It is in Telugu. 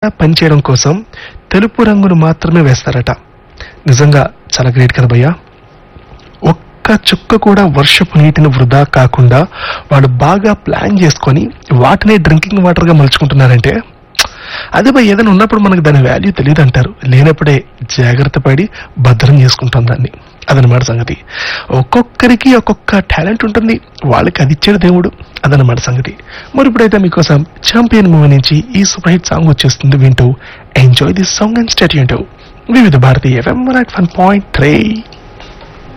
పనిచేయడం కోసం తెలుపు రంగును మాత్రమే వేస్తారట నిజంగా చాలా గ్రేట్ కదా భయ్యా ఒక్క చుక్క కూడా వర్షపు నీటిని వృధా కాకుండా వాళ్ళు బాగా ప్లాన్ చేసుకొని వాటిని డ్రింకింగ్ వాటర్ గా మలుచుకుంటున్నారంటే అదే భయ్ ఏదైనా ఉన్నప్పుడు మనకు దాని వాల్యూ తెలియదు అంటారు లేనప్పుడే జాగ్రత్త పడి భద్రం చేసుకుంటాం దాన్ని అదనమాట సంగతి ఒక్కొక్కరికి ఒక్కొక్క టాలెంట్ ఉంటుంది వాళ్ళకి అది ఇచ్చాడు దేవుడు అదనమాట సంగతి మరి ఇప్పుడైతే మీకోసం ఛాంపియన్ మూవీ నుంచి ఈ సూపర్ హిట్ సాంగ్ వచ్చేస్తుంది వింటూ enjoy this song and state వివిధ భారతీయ ఎఫ్ఎం వన్ పాయింట్ త్రీ